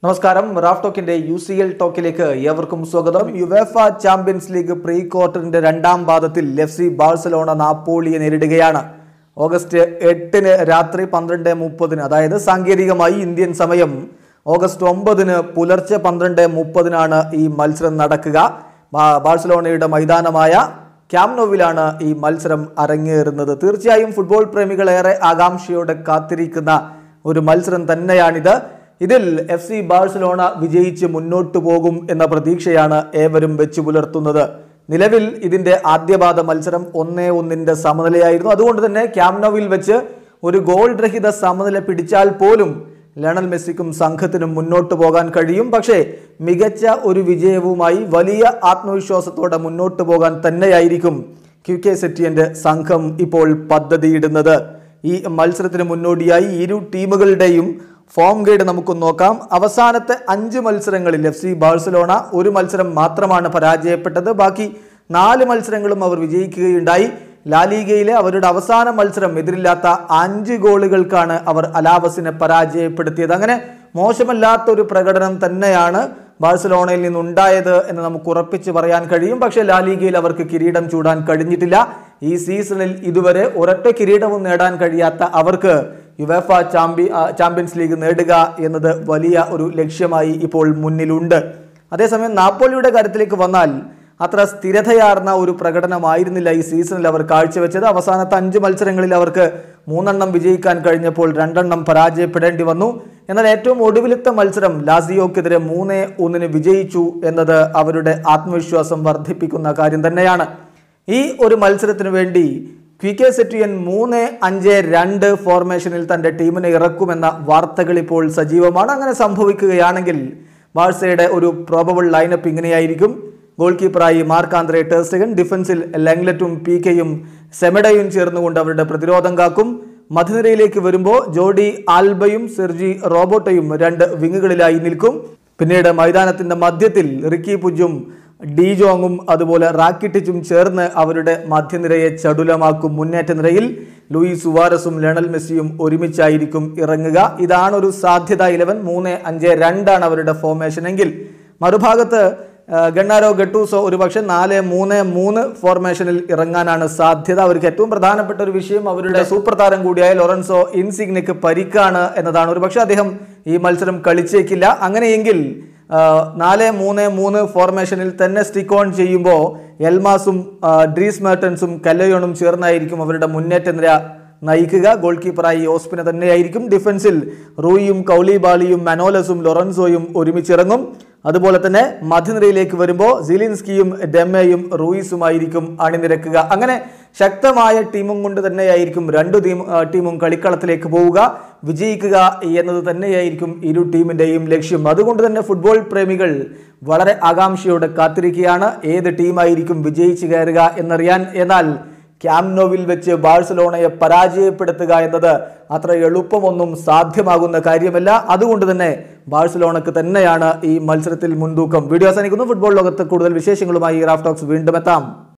നമസ്കാരം റാഫ് ടോക്കിന്റെ യു സി എൽ ടോക്കിലേക്ക് ഏവർക്കും സ്വാഗതം യുവേഫ ചാമ്പ്യൻസ് ലീഗ് പ്രീ ക്വാർട്ടറിന്റെ രണ്ടാം പാദത്തിൽ എഫ് സി ബാഴ്സലോണ നാപ്പോളിയെ നേരിടുകയാണ് ഓഗസ്റ്റ് എട്ടിന് രാത്രി പന്ത്രണ്ട് മുപ്പതിന് അതായത് സാങ്കേതികമായി ഇന്ത്യൻ സമയം ഓഗസ്റ്റ് ഒമ്പതിന് പുലർച്ചെ പന്ത്രണ്ട് മുപ്പതിനാണ് ഈ മത്സരം നടക്കുക ബാ- ബാഴ്സലോണയുടെ മൈതാനമായ ക്യാംനോവിലാണ് ഈ മത്സരം അരങ്ങേറുന്നത് തീർച്ചയായും ഫുട്ബോൾ പ്രേമികൾ ഏറെ ആകാംക്ഷയോടെ കാത്തിരിക്കുന്ന ഒരു മത്സരം തന്നെയാണിത് ഇതിൽ എഫ് സി ബാഴ്സലോണ വിജയിച്ച് മുന്നോട്ടു പോകും എന്ന പ്രതീക്ഷയാണ് ഏവരും വെച്ചു പുലർത്തുന്നത് നിലവിൽ ഇതിന്റെ ആദ്യപാദ മത്സരം ഒന്നേ ഒന്നിന്റെ സമനിലയായിരുന്നു അതുകൊണ്ട് തന്നെ ക്യാംനോവിൽ വെച്ച് ഒരു ഗോൾ രഹിത സമനില പിടിച്ചാൽ പോലും ലയണൽ മെസ്സിക്കും സംഘത്തിനും മുന്നോട്ട് പോകാൻ കഴിയും പക്ഷേ മികച്ച ഒരു വിജയവുമായി വലിയ ആത്മവിശ്വാസത്തോടെ മുന്നോട്ട് പോകാൻ തന്നെയായിരിക്കും ക്യു കെ സെറ്റിയന്റെ സംഘം ഇപ്പോൾ പദ്ധതിയിടുന്നത് ഈ മത്സരത്തിന് മുന്നോടിയായി ഇരു ടീമുകളുടെയും ഫോം ഗൈഡ് നമുക്ക് നോക്കാം അവസാനത്തെ അഞ്ച് മത്സരങ്ങളിൽ എഫ് സി ബാഴ്സലോണ ഒരു മത്സരം മാത്രമാണ് പരാജയപ്പെട്ടത് ബാക്കി നാല് മത്സരങ്ങളും അവർ വിജയിക്കുകയുണ്ടായി ലാലീഗയിലെ അവരുടെ അവസാന മത്സരം എതിരില്ലാത്ത അഞ്ച് ഗോളുകൾക്കാണ് അവർ അലാവസിനെ പരാജയപ്പെടുത്തിയത് അങ്ങനെ മോശമല്ലാത്ത ഒരു പ്രകടനം തന്നെയാണ് ബാഴ്സലോണയിൽ നിന്നുണ്ടായത് എന്ന് നമുക്ക് ഉറപ്പിച്ച് പറയാൻ കഴിയും പക്ഷേ ലാലീഗയിൽ അവർക്ക് കിരീടം ചൂടാൻ കഴിഞ്ഞിട്ടില്ല ഈ സീസണിൽ ഇതുവരെ ഒരൊറ്റ കിരീടവും നേടാൻ കഴിയാത്ത അവർക്ക് യുവേഫ ചാമ്പ്യ ആ, ചാമ്പ്യൻസ് ലീഗ് നേടുക എന്നത് വലിയ ഒരു ലക്ഷ്യമായി ഇപ്പോൾ മുന്നിലുണ്ട് അതേസമയം നാപ്പോളിയുടെ കാര്യത്തിലേക്ക് വന്നാൽ അത്ര സ്ഥിരതയാർന്ന ഒരു പ്രകടനമായിരുന്നില്ല ഈ സീസണിൽ അവർ കാഴ്ചവെച്ചത് അവസാനത്തെ അഞ്ച് മത്സരങ്ങളിൽ അവർക്ക് മൂന്നെണ്ണം വിജയിക്കാൻ കഴിഞ്ഞപ്പോൾ രണ്ടെണ്ണം പരാജയപ്പെടേണ്ടി വന്നു എന്നാൽ ഏറ്റവും ഒടുവിലത്തെ മത്സരം ലാസിയോക്കെതിരെ മൂന്ന് ഒന്നിന് വിജയിച്ചു എന്നത് അവരുടെ ആത്മവിശ്വാസം വർദ്ധിപ്പിക്കുന്ന കാര്യം തന്നെയാണ് ഈ ഒരു മത്സരത്തിന് വേണ്ടി ക്വി കെ സെറ്റിയൻ മൂന്ന് അഞ്ച് രണ്ട് ഫോർമേഷനിൽ തന്റെ ടീമിനെ ഇറക്കുമെന്ന വാർത്തകൾ ഇപ്പോൾ സജീവമാണ് അങ്ങനെ സംഭവിക്കുകയാണെങ്കിൽ ബാഴ്സയുടെ ഒരു പ്രോബബിൾ ലൈനപ്പ് ഇങ്ങനെയായിരിക്കും ഗോൾ കീപ്പറായി മാർക്ക് ആന്ത്രേ ടെർസ്റ്റഗൻ ഡിഫൻസിൽ ലെങ്ലറ്റും പി കെയും സെമഡയും ചേർന്നുകൊണ്ട് അവരുടെ പ്രതിരോധം കാക്കും മധ്യനിരയിലേക്ക് വരുമ്പോൾ ജോഡി ആൽബയും സെർജി റോബോട്ടയും രണ്ട് വിങ്ങുകളിലായി നിൽക്കും പിന്നീട് മൈതാനത്തിന്റെ മധ്യത്തിൽ റിക്കി പുജും ഡീജോങ്ങും അതുപോലെ റാക്കിട്ടിച്ചും ചേർന്ന് അവരുടെ മധ്യനിരയെ ചടുലമാക്കും മുന്നേറ്റ നിരയിൽ ലൂയി സുവാരസും ലയണൽ മെസ്സിയും ഒരുമിച്ചായിരിക്കും ഇറങ്ങുക ഇതാണ് ഒരു സാധ്യത ഇലവൻ മൂന്ന് അഞ്ച് രണ്ടാണ് അവരുടെ ഫോർമേഷൻ എങ്കിൽ മറുഭാഗത്ത് ആ, ഗണ്ണാരോ ഗട്ടൂസോ ഒരുപക്ഷെ നാല് മൂന്ന് മൂന്ന് ഫോർമേഷനിൽ ഇറങ്ങാനാണ് സാധ്യത അവർക്ക് ഏറ്റവും പ്രധാനപ്പെട്ട ഒരു വിഷയം അവരുടെ സൂപ്പർ താരം കൂടിയായ ലോറൻസോ ഇൻസിഗ്നയ്ക്ക് പരിക്കാണ് എന്നതാണ് ഒരുപക്ഷെ അദ്ദേഹം ഈ മത്സരം കളിച്ചേക്കില്ല അങ്ങനെയെങ്കിൽ ആ, നാല് മൂന്ന് മൂന്ന് ഫോർമേഷനിൽ തന്നെ സ്റ്റിക്ക് ഓൺ ചെയ്യുമ്പോൾ എൽമാസും ആ, ഡ്രീസ് മേർട്ടൻസും കല്ലയോണും ചേർന്നായിരിക്കും അവരുടെ മുന്നേറ്റ നിര നയിക്കുക ഗോൾ കീപ്പറായി ഓസ്പിന തന്നെയായിരിക്കും ഡിഫൻസിൽ റൂയിയും കൗലിബാലിയും മനോലസും ലൊറൻസോയും ഒരുമിച്ചിറങ്ങും അതുപോലെ തന്നെ മധ്യനിരയിലേക്ക് വരുമ്പോൾ സിലിൻസ്കിയും ഡെമ്മയും റൂയിസുമായിരിക്കും അണിനിരക്കുക അങ്ങനെ ശക്തമായ ടീമും കൊണ്ട് തന്നെയായിരിക്കും രണ്ടു ടീം ആ, ടീമും കളിക്കളത്തിലേക്ക് പോവുക വിജയിക്കുക എന്നത് തന്നെയായിരിക്കും ഇരു ടീമിൻ്റെയും ലക്ഷ്യം അതുകൊണ്ട് തന്നെ ഫുട്ബോൾ പ്രേമികൾ വളരെ ആകാംക്ഷയോടെ കാത്തിരിക്കുകയാണ് ഏത് ടീമായിരിക്കും വിജയിച്ചു കയറുക എന്നറിയാൻ എന്നാൽ ക്യാംനോവിൽ വെച്ച് ബാഴ്സലോണയെ പരാജയപ്പെടുത്തുക എന്നത് അത്ര എളുപ്പമൊന്നും സാധ്യമാകുന്ന കാര്യമല്ല അതുകൊണ്ട് തന്നെ ബാഴ്സലോണക്ക് തന്നെയാണ് ഈ മത്സരത്തിൽ മുൻതൂക്കം വീഡിയോ അവസാനിക്കുന്നു ഫുട്ബോൾ ലോകത്ത് കൂടുതൽ വിശേഷങ്ങളുമായി റാഫ് ടോക്സ് വീണ്ടും എത്താം